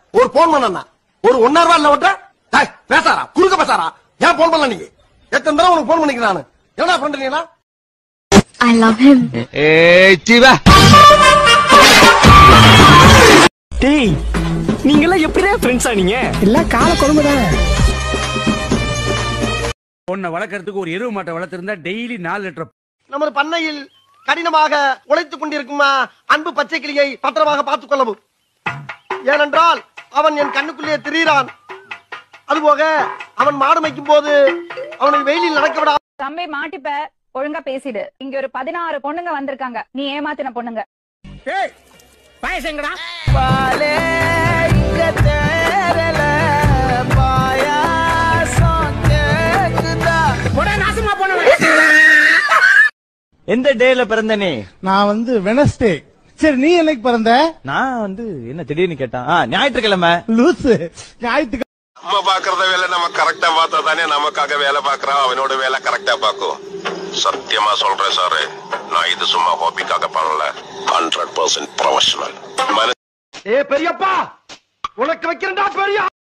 ஒரு போன் பண்ணா ஒரு ஒன்னா ரூபா இல்ல விட்ட டேய், பேசாரா குறுக்க பேசாரா ஏன் போன் பண்ணல நீங்க எத்தனை தடவை உனக்கு போன் பண்ணிக்கிறேன் நானு என்ன ஃப்ரெண்ட் நீங்களா I love him. டேய் நீங்க எல்லாம் எப்படிடா ஃப்ரெண்ட்ஸா நீங்க எல்லாம் கால கொடுமைதான் உன்னை வளர்க்கறதுக்கு ஒரு எருவு மாட்டை வளர்த்திருந்தா டெய்லி நாலு லிட்டர் நமது பண்ணையில் கடினமாக உழைத்துக் கொண்டிருக்கும் அன்பு பச்சை கிளியை பத்திரமாக பார்த்துக் கொள்ளவும் ஏனென்றால் அவன் என் கண்ணுக்குள்ளே திரியிறான் அதுபோக அவன் மாடு மேய்க்கும் போது அவனை வெயிலில் நடக்க விட தம்பி மாட்டிப்ப ஒழுங்கா பேசிடு இங்க ஒரு பதினாறு பொண்ணுங்க வந்திருக்காங்க நீ ஏமாத்தின பொண்ணுங்க பாயசங்கடா போடா நாசமா போனவன் எந்த டேல பிறந்த நீ நான் வந்து வெனஸ்டே சரி நீ என்னைக்கு பிறந்த நான் வந்து என்ன திடீர்னு கேட்டான் ஆ, ஞாயிற்றுக்கிழமை லூசு ஞாயிற்றுக்கிழமை நம்ம பாக்குறத வேலை நம்ம கரெக்டா பார்த்தா தானே நமக்காக வேலை பாக்குறான் அவனோட வேலை கரெக்டா பார்க்கும் சத்தியமா சொல்றேன் சாரு நான் இது சும்மா ஹாபிக்காக பண்ணல ஹண்ட்ரட் பர்சன்ட் ப்ரொஃபஷனல் ஏ பெரியப்பா உனக்கு வைக்கிறேன்டா பெரிய